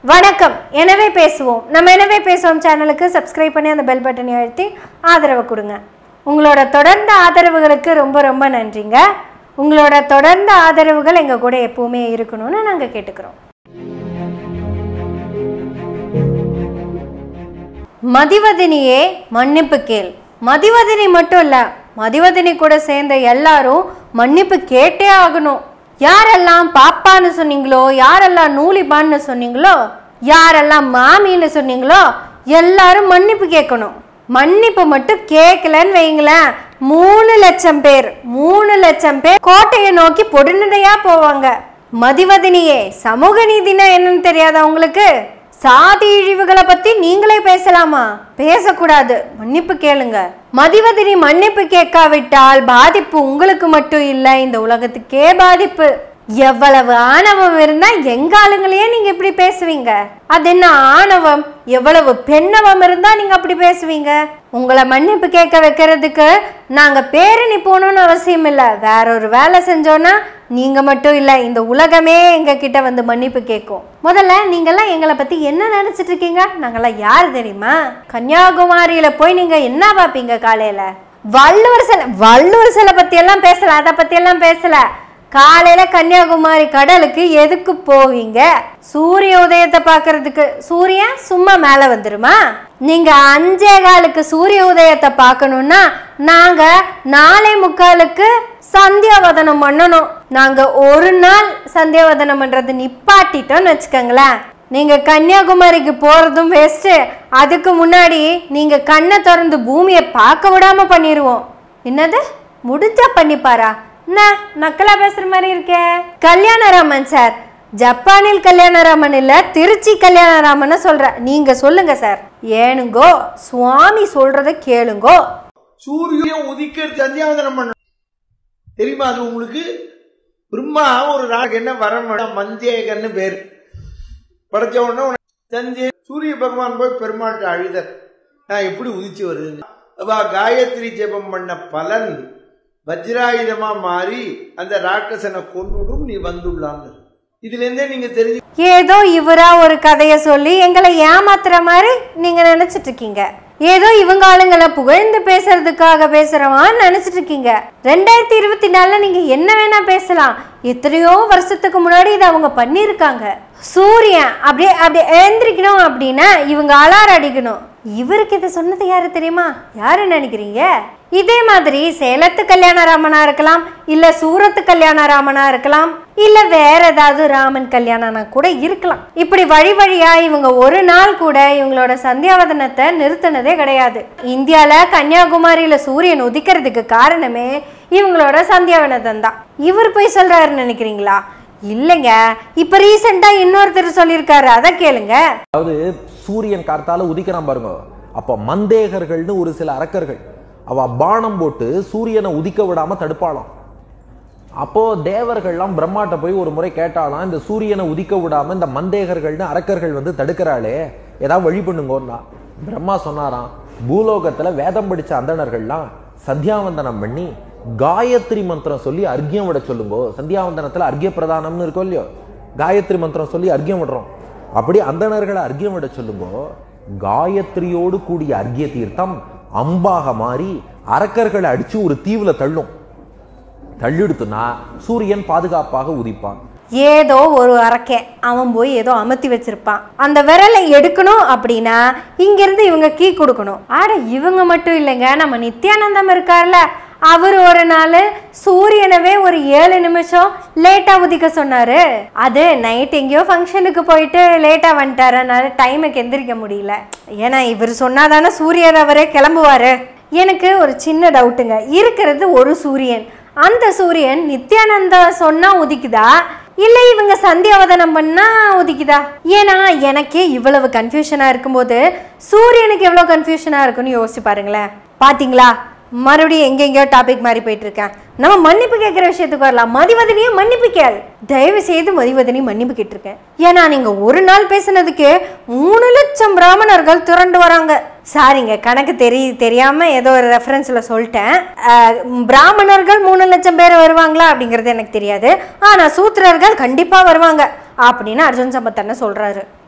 வணக்கம் எனவே பேசுவோம் நம்ம எனவே பேசுவோம் சேனலுக்கு சப்ஸ்கிரைப் பண்ணி அந்த பெல் பட்டனை அழுத்தி ஆதரவு கொடுங்க உங்களோட தொடர்ந்த ஆதரவுகளுக்கு ரொம்ப ரொம்ப நன்றிங்க உங்களோட தொடர்ந்த ஆதரவுகள் எங்கள் கூட எப்பவுமே இருக்கணும்னு நாங்கள் கேட்டுக்கிறோம் மதிவதினியே மன்னிப்பு கேள் மதிவதினி மட்டும் இல்ல மதிவதினி கூட சேர்ந்த எல்லாரும் மன்னிப்பு கேட்டே ஆகணும் யாரெல்லாம் பாப்பான்னு சொன்னீங்களோ யாரெல்லாம் நூலிபான்னு சொன்னீங்களோ யாரெல்லாம் மாமின்னு சொன்னீங்களோ எல்லாரும் மன்னிப்பு கேட்கணும் மன்னிப்பு மட்டும் கேட்கலன்னு வைங்களேன் மூணு லட்சம் பேர் மூணு லட்சம் பேர் கோட்டையை நோக்கி பொடுநடையா போவாங்க மதிவதினியே சமூக நீதினா என்னன்னு தெரியாதா உங்களுக்கு சாதி இழிவுகளை பத்தி நீங்களே பேசலாமா பேசக்கூடாது மன்னிப்பு கேளுங்க மதிவதினி மன்னிப்பு கேட்காவிட்டால் பாதிப்பு உங்களுக்கு மட்டும் இல்ல இந்த உலகத்துக்கே பாதிப்பு எவ்வளவு ஆணவம் இருந்தா எங்க ஆளுங்களையே நீங்க இப்படி பேசுவீங்க அது என்ன ஆணவம் எவ்வளவு பெண்ணவம் இருந்தா நீங்க அப்படி பேசுவீங்க உங்களை மன்னிப்பு கேட்க வைக்கிறதுக்கு நாங்க பேரணி போகணும்னு அவசியம் இல்ல வேற ஒரு வேலை செஞ்சோன்னா நீங்க மட்டும் இல்ல இந்த உலகமே எங்க கிட்ட வந்து மன்னிப்பு கேட்கும் முதல்ல நீங்கெல்லாம் எங்களை பத்தி என்ன நினைச்சிட்டு இருக்கீங்க நாங்கெல்லாம் யார் தெரியுமா கன்னியாகுமரியில போய் நீங்க என்ன பார்ப்பீங்க காலையில வள்ளுவர் சிலை வள்ளுவர் சிலை பத்தி எல்லாம் பேசல அதை பத்தி எல்லாம் பேசல காலையில கன்னியாகுமரி கடலுக்கு எதுக்கு போவீங்க சூரிய உதயத்தை பார்க்கிறதுக்கு சூரியன் சும்மா மேல வந்துருமா நீங்க அஞ்சே காலுக்கு சூரிய உதயத்தை பார்க்கணும்னா நாங்க நாளை முக்காலுக்கு சந்தியாவதனம் பண்ணணும் நாங்க ஒரு நாள் சந்தியாவதனம் பண்றது நிப்பாட்டிட்டோம்னு வச்சுக்கோங்களேன் நீங்க கன்னியாகுமரிக்கு போறதும் வேஸ்ட் அதுக்கு முன்னாடி நீங்க கண்ணை திறந்து பூமியை பார்க்க விடாம பண்ணிடுவோம் என்னது முடிஞ்சா பண்ணிப்பாரா என்ன நக்கலா பேசுற மாதிரி இருக்கே கல்யாணராமன் சார் ஜப்பானில் கல்யாணராமன் இல்ல திருச்சி கல்யாணராமன் சொல்ற நீங்க சொல்லுங்க சார் ஏனுங்கோ சுவாமி சொல்றத கேளுங்கோ சூரியன் உதிக்கிறது சந்தியாவதனம் பண்ண தெரியுமா அது உங்களுக்கு பிரம்மா ஒரு நாளுக்கு என்ன வரம் வேணும் மந்தேகன்னு பேர் படைச்ச உடனே உனக்கு சந்திய சூரிய பகவான் போய் பெருமாள்கிட்ட அழுதர் நான் எப்படி உதிச்சு வருதுன்னு அவ காயத்ரி ஜெபம் பண்ண பலன் வஜ்ராயுதமா மாறி அந்த ராட்சசனை கொன்னுடும் நீ வந்துள்ளாங்க இதுல இருந்தே நீங்க தெரிஞ்சு ஏதோ இவரா ஒரு கதைய சொல்லி எங்களை ஏமாத்துற மாதிரி நீங்க நினைச்சிட்டு இருக்கீங்க ஏதோ இவங்க ஆளுங்களை புகழ்ந்து பேசுறதுக்காக பேசுறவான்னு நினைச்சிட்டு இருக்கீங்க ரெண்டாயிரத்தி இருபத்தி நாலுல நீங்க என்ன வேணா பேசலாம் எத்தனையோ வருஷத்துக்கு முன்னாடி இதை அவங்க பண்ணியிருக்காங்க சூரியன் அப்படியே அப்படியே எழுந்திரிக்கணும் அப்படின்னா இவங்க அலாரம் அடிக்கணும் இவருக்கு இதை சொன்னது யாரு தெரியுமா யாரு நினைக்கிறீங்க இதே மாதிரி சேலத்து கல்யாணராமனா இருக்கலாம் இல்ல சூரத்து கல்யாணராமனா இருக்கலாம் இல்ல வேற ஏதாவது ராமன் கல்யாணனா கூட இருக்கலாம் இப்படி வழி வழியா இவங்க ஒரு நாள் கூட இவங்களோட சந்தியாவதனத்தை நிறுத்தினதே கிடையாது இந்தியால கன்னியாகுமரியில சூரியன் உதிக்கிறதுக்கு காரணமே இவங்களோட சந்தியாவதனம் தான் இவர் போய் சொல்றாருன்னு நினைக்கிறீங்களா இல்லைங்க இப்ப ரீசெண்டா இன்னொருத்தர் சொல்லியிருக்காரு அதை கேளுங்க அதாவது சூரியன் கார்த்தால உதிக்கிறான் பாருங்க அப்ப மந்தேகர்கள்னு ஒரு சில அரக்கர்கள் அவ பானம் போட்டு சூரியனை உதிக்க விடாம தடுப்பாளாம் அப்போ தேவர்கள்லாம் பிரம்மாட்ட போய் ஒரு முறை கேட்டாலாம் இந்த சூரியனை உதிக்க விடாம இந்த மந்தேகர்கள்னு அரக்கர்கள் வந்து தடுக்கிறாளே ஏதாவது வழி பண்ணுங்கன்னா பிரம்மா சொன்னாராம் பூலோகத்துல வேதம் படிச்ச அந்தணர்கள்லாம் சந்தியாவந்தனம் பண்ணி காயத்ரி மந்திரம் சொல்லி அர்க்கியம் விட சொல்லுங்கோ சந்தியாவந்தனத்துல அர்க்கிய பிரதானம்னு இருக்கோ இல்லையோ காயத்ரி மந்திரம் சொல்லி அர்க்கியம் விடுறோம் அப்படி அந்தணர்களை அர்க்கியம் விட சொல்லுங்கோ காயத்ரியோடு கூடிய அர்க்கிய தீர்த்தம் அம்பாக மாறி அரக்கர்களை அடிச்சு ஒரு தீவுல தள்ளும் தள்ளிடுத்துனா சூரியன் பாதுகாப்பாக உதிப்பான் ஏதோ ஒரு அரக்கை அவன் போய் ஏதோ அமர்த்தி வச்சிருப்பான் அந்த விரலை எடுக்கணும் அப்படின்னா இங்கிருந்து இவங்க கீ கொடுக்கணும் ஆட இவங்க மட்டும் இல்லைங்க நம்ம நித்யானந்தம் இருக்கார்ல அவர் ஒரு நாள் சூரியனவே ஒரு ஏழு நிமிஷம் லேட்டா உதிக்க சொன்னாரு அது நைட் எங்கேயோ ஃபங்க்ஷனுக்கு போயிட்டு லேட்டா வந்துட்டாரு அதனால டைமுக்கு எந்திரிக்க முடியல ஏன்னா இவர் சொன்னாதானே சூரியர் அவரே கிளம்புவாரு எனக்கு ஒரு சின்ன டவுட்டுங்க இருக்கிறது ஒரு சூரியன் அந்த சூரியன் நித்யானந்தா சொன்னா உதிக்குதா இல்ல இவங்க சந்தியாவதனம் பண்ணா உதிக்குதா ஏன்னா எனக்கே இவ்வளவு கன்ஃபியூஷனா இருக்கும்போது சூரியனுக்கு எவ்வளவு கன்ஃபியூஷனா இருக்குன்னு யோசிச்சு பாருங்களேன் பாத்தீங்களா மறுபடியும் எங்கெங்கேயோ டாபிக் மாதிரி போயிட்டு இருக்கேன் நம்ம மன்னிப்பு கேட்குற விஷயத்துக்கு வரலாம் மதிவதனியே மன்னிப்பு கேள் தயவு செய்து மதிவதனி மன்னிப்பு கேட்டிருக்கேன் ஏன்னா நீங்க ஒரு நாள் பேசுனதுக்கு மூணு லட்சம் பிராமணர்கள் திரண்டு வராங்க சாரிங்க கணக்கு தெரி தெரியாம ஏதோ ஒரு ரெஃபரன்ஸ்ல சொல்லிட்டேன் அஹ், பிராமணர்கள் மூணு லட்சம் பேர் வருவாங்களா அப்படிங்கிறது எனக்கு தெரியாது ஆனா சூத்திரர்கள் கண்டிப்பா வருவாங்க அப்படின்னு அர்ஜுன் சம்பத் அண்ணன் சொல்றாரு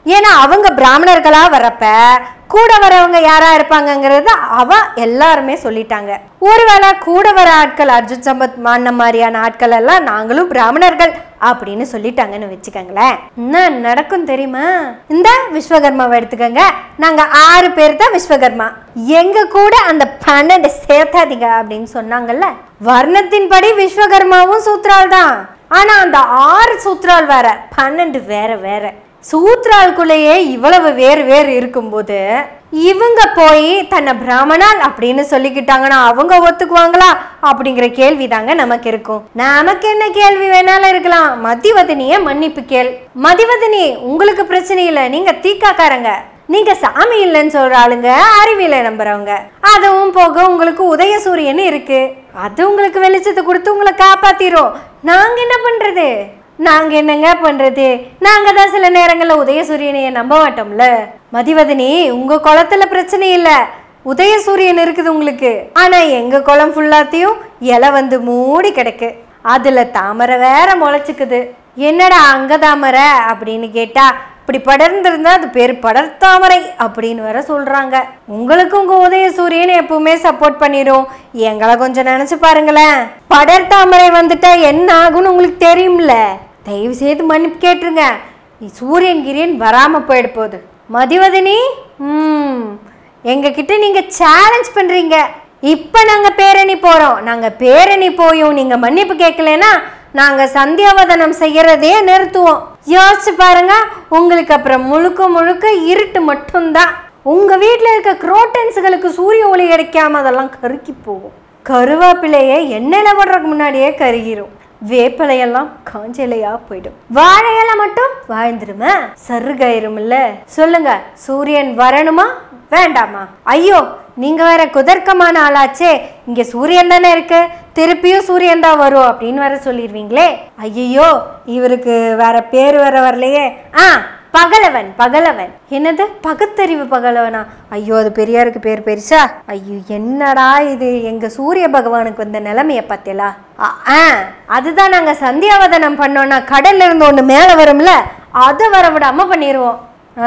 ஏன்னா அவங்க பிராமணர்களா வரப்ப கூட வரவங்க யாரா இருப்பாங்கங்கிறது அவ எல்லாருமே சொல்லிட்டாங்க ஒருவேளை கூட வர ஆட்கள் அர்ஜுன் சம்பத் மான்ன மாதிரியான ஆட்கள் எல்லாம் நாங்களும் பிராமணர்கள் அப்படின்னு சொல்லிட்டாங்கன்னு வச்சுக்கோங்களேன் என்ன நடக்கும் தெரியுமா இந்த விஸ்வகர்மாவை எடுத்துக்கோங்க நாங்க ஆறு பேர் தான் விஸ்வகர்மா எங்க கூட அந்த பன்னெண்டு சேர்த்தாதீங்க அப்படின்னு சொன்னாங்கல்ல வர்ணத்தின்படி விஸ்வகர்மாவும் சூத்ரால் தான் ஆனா அந்த ஆறு சூத்ரால் வேற பன்னெண்டு வேற வேற சூத்ரால்குள்ளேயே இவ்வளவு வேறு வேறு இருக்கும்போது இவங்க போய் தன்னை பிராமணால் அப்படின்னு சொல்லிக்கிட்டாங்கன்னா அவங்க ஒத்துக்குவாங்களா அப்படிங்கிற கேள்வி தாங்க நமக்கு இருக்கும் நமக்கு என்ன கேள்வி வேணாலும் இருக்கலாம் மதிவதனிய மன்னிப்பு கேள் மதிவதனி உங்களுக்கு பிரச்சனை இல்லை நீங்க தீக்காக்காரங்க நீங்க சாமி இல்லைன்னு சொல்ற ஆளுங்க அறிவியலை நம்புறவங்க அதுவும் போக உங்களுக்கு உதயசூரியன் இருக்கு அது உங்களுக்கு வெளிச்சத்தை கொடுத்து உங்களை காப்பாத்திரும் நாங்க என்ன பண்றது நாங்க என்னங்க பண்றது நாங்க தான் சில நேரங்கள்ல உதயசூரியனைய நம்ப மாட்டோம்ல மதிவதனி உங்க குளத்துல பிரச்சனை இல்ல உதயசூரியன் இருக்குது உங்களுக்கு ஆனா எங்க குளம் ஃபுல்லாத்தையும் இலை வந்து மூடி கிடக்கு அதுல தாமரை வேற முளைச்சுக்குது என்னடா அங்க தாமரை அப்படின்னு கேட்டா இப்படி படர்ந்திருந்தா அது பேர் படர்தாமரை அப்படின்னு வேற சொல்றாங்க உங்களுக்கு உங்க உதய சூரியன் எப்பவுமே சப்போர்ட் பண்ணிடும் எங்களை கொஞ்சம் நினைச்சு பாருங்களேன் படர்தாமரை வந்துட்டா என்ன ஆகும்னு உங்களுக்கு தெரியும்ல தயவு செய்து மன்னிப்பு கேட்டுருங்க சூரியன் கிரியன் வராம போயிட போகுது மதிவதனி ம் எங்ககிட்ட நீங்க சேலஞ்ச் பண்றீங்க இப்ப நாங்க பேரணி போறோம் நாங்க பேரணி போயும் நீங்க மன்னிப்பு கேட்கலனா நாங்க சந்தியாவதனம் செய்யறதே நிறுத்துவோம் யோசிச்சு பாருங்க உங்களுக்கு அப்புறம் முழுக்க முழுக்க இருட்டு மட்டும்தான் உங்க வீட்ல இருக்க குரோட்டன்ஸுகளுக்கு சூரிய ஒளி கிடைக்காம அதெல்லாம் கருக்கி போகும் கருவேப்பிலையை எண்ணெயில் போடுறதுக்கு முன்னாடியே கருகிரும் வேப்பிலையெல்லாம் காஞ்சலையா போயிடும் வாழையில மட்டும் வாழ்ந்துருமா சருகாயிரும்ல சொல்லுங்க சூரியன் வரணுமா வேண்டாமா ஐயோ நீங்க வேற குதர்க்கமான ஆளாச்சே இங்க சூரியன் தானே இருக்கு திருப்பியும் சூரியன் தான் வரும் அப்படின்னு வேற சொல்லிடுவீங்களே ஐயோ இவருக்கு வேற பேர் வேற வரலையே ஆ பகலவன் பகலவன் என்னது பகுத்தறிவு பகலவனா ஐயோ அது பெரியாருக்கு பேர் பெருசா ஐயோ என்னடா இது எங்க சூரிய பகவானுக்கு வந்த நிலைமைய பார்த்தீங்களா ஆ அதுதான் நாங்க சந்தியாவதனம் பண்ணோம்னா கடல்ல இருந்து ஒண்ணு மேல வரும்ல அதை வர விடாம பண்ணிடுவோம் ஆ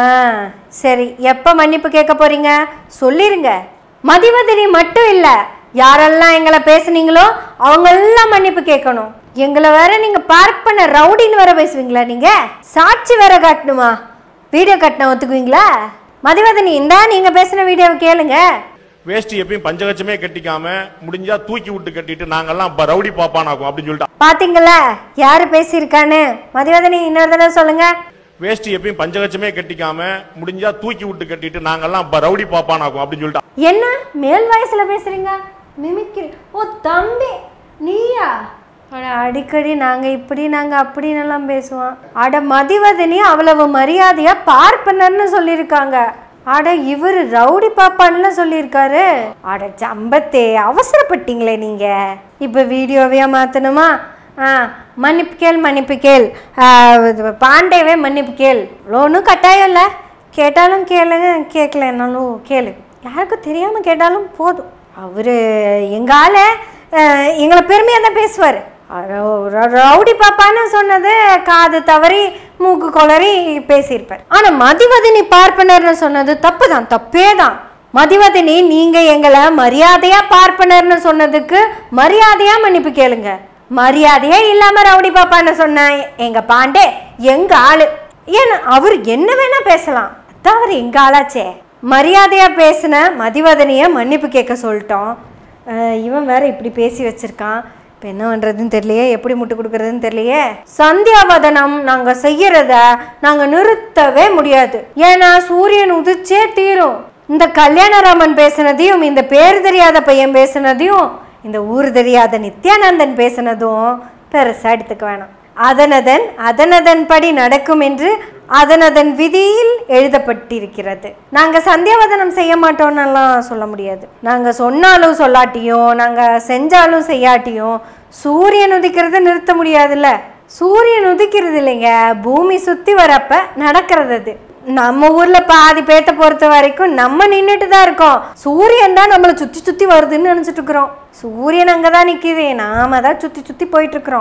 சரி எப்ப மன்னிப்பு கேட்க போறீங்க சொல்லிருங்க மதிவதனி மட்டும் இல்ல யாரெல்லாம் எங்களை பேசுனீங்களோ அவங்க எல்லாம் மன்னிப்பு கேட்கணும் எங்களை வேற நீங்க பார்க் பண்ண ரவுடின்னு வேற பேசுவீங்களா நீங்க சாட்சி வேற காட்டணுமா வீடியோ கட்டின ஒத்துக்குவீங்களா மதிவதனி இந்தா நீங்க பேசின வீடியோவை கேளுங்க வேஷ்டி எப்பயும் பஞ்சகச்சமே கட்டிக்காம முடிஞ்சா தூக்கி விட்டு கட்டிட்டு நாங்கெல்லாம் இப்ப ரவுடி பாப்பானாக்கும் அப்படின்னு சொல்லிட்டு பாத்தீங்களா யாரு பேசியிருக்கான்னு மதிவதனி இன்னொரு தடவை சொல்லுங்க வேஷ்டி எப்பயும் பஞ்சகச்சமே கட்டிக்காம முடிஞ்சா தூக்கி விட்டு கட்டிட்டு நாங்கெல்லாம் இப்ப ரவுடி பாப்பானாக்கும் அப்படின்னு சொல்லிட்டு என்ன மேல் வயசுல பேசுறீங்க மிமிக்ரி ஓ தம்பி நீயா அட அடிக்கடி நாங்க இப்படி நாங்க அப்படின்னு எல்லாம் பேசுவோம் அட மதிவதனி அவ்வளவு மரியாதையா பார்ப்பனர்னு சொல்லியிருக்காங்க அட இவரு ரவுடி பாப்பான்னு சொல்லியிருக்காரு அட ஜம்பத்தே அவசரப்பட்டீங்களே நீங்க இப்ப வீடியோவையா மாத்தணுமா ஆ மன்னிப்பு கேள் மன்னிப்பு கேள் ஆ, இது பாண்டேவே மன்னிப்பு கேள் ஒன்றும் கட்டாயம் இல்லை கேட்டாலும் கேளுங்க கேட்கலனாலும் கேளு யாருக்கும் தெரியாமல் கேட்டாலும் போதும் அவர் எங்கால எங்களை பெருமையாக தான் பேசுவார் ரவுடி பாப்பான்னு சொன்னது காது தவறி மூக்கு கொளறி பேசியிருப்பார் ஆனால் மதிவதினி பார்ப்பனர்னு சொன்னது தப்பு தான் தப்பே தான் மதிவதினி நீங்க எங்களை மரியாதையா பார்ப்பனர்னு சொன்னதுக்கு மரியாதையா மன்னிப்பு கேளுங்க மரியாதையே இல்லாம ரவுடி பாப்பான்னு சொன்ன எங்க பாண்டே எங்க ஆளு ஏன்னா அவர் என்ன வேணா பேசலாம் அதான் அவர் எங்க ஆளாச்சே மரியாதையா பேசின மதிவதனிய மன்னிப்பு கேட்க சொல்லிட்டோம் அஹ் இவன் வேற இப்படி பேசி வச்சிருக்கான் இப்போ என்ன பண்றதுன்னு தெரியலையே எப்படி முட்டு கொடுக்கறதுன்னு தெரியலையே சந்தியாவதனம் நாங்க செய்யறத நாங்க நிறுத்தவே முடியாது ஏன்னா சூரியன் உதிச்சே தீரும் இந்த கல்யாணராமன் பேசினதையும் இந்த பேர் தெரியாத பையன் பேசினதையும் இந்த ஊர் தெரியாத நித்யானந்தன் பேசினதும் பெருசா எடுத்துக்க வேணாம் அதனதன் அதனதன் படி நடக்கும் என்று அதனதன் விதியில் எழுதப்பட்டிருக்கிறது நாங்க சந்தியாவதனம் செய்ய மாட்டோம்னெல்லாம் சொல்ல முடியாது நாங்க சொன்னாலும் சொல்லாட்டியும் நாங்க செஞ்சாலும் செய்யாட்டியும் சூரியன் உதிக்கிறத நிறுத்த முடியாதுல்ல சூரியன் உதிக்கிறது இல்லைங்க பூமி சுத்தி வரப்ப நடக்கிறது அது நம்ம ஊர்ல பாதி பேத்த பொறுத்த வரைக்கும் நம்ம நின்றுட்டு தான் இருக்கோம் சூரியன் தான் நம்மளை சுத்தி சுத்தி வருதுன்னு நினைச்சிட்டு இருக்கிறோம் சூரியன் அங்கதான் நிக்குது நாம தான் சுத்தி சுத்தி போயிட்டு இருக்கிறோம்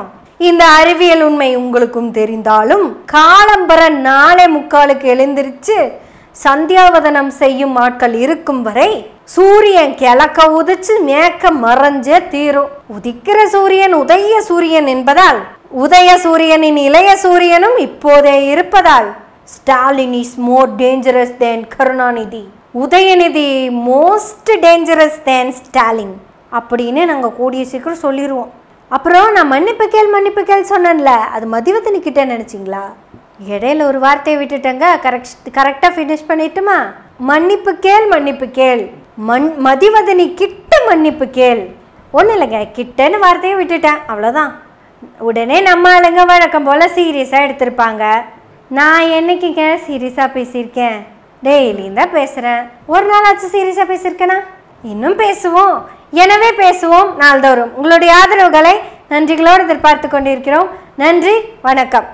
இந்த அறிவியல் உண்மை உங்களுக்கும் தெரிந்தாலும் காலம்பர நாளை முக்காலுக்கு எழுந்திருச்சு சந்தியாவதனம் செய்யும் ஆட்கள் இருக்கும் வரை சூரியன் கிழக்க உதிச்சு மேக்க மறைஞ்சே தீரும் உதிக்கிற சூரியன் உதய சூரியன் என்பதால் உதய சூரியனின் இளைய சூரியனும் இப்போதே இருப்பதால் Stalin is more dangerous than Karunanidhi Udhayanidhi most dangerous than Stalin அப்படின்னு நாங்கள் கூடிய சீக்கிரம் சொல்லிடுவோம் அப்புறம் நான் மன்னிப்பு கேள் மன்னிப்பு கேள் சொன்னேன்ல அது மதிவதனி கிட்ட நினைச்சிங்களா இடையில ஒரு வார்த்தையை விட்டுட்டேங்க கரெக்ட் கரெக்டாக ஃபினிஷ் பண்ணிட்டுமா மன்னிப்பு கேள் மன்னிப்பு கேள் மண் மதிவதனி கிட்ட மன்னிப்பு கேள் ஒன்றும் இல்லைங்க கிட்டன்னு வார்த்தையை விட்டுட்டேன் அவ்வளோதான் உடனே நம்ம ஆளுங்க வழக்கம் போல் சீரியஸாக எடுத்திருப்பாங்க நான் என்னைக்குங்க சீரியஸாக பேசியிருக்கேன் டெய்லியும் தான் பேசுகிறேன் ஒரு நாளாச்சும் சீரியஸாக பேசியிருக்கேனா இன்னும் பேசுவோம் எனவே பேசுவோம் நாள்தோறும் உங்களுடைய ஆதரவுகளை நன்றிகளோடு எதிர்பார்த்து கொண்டிருக்கிறோம் நன்றி வணக்கம்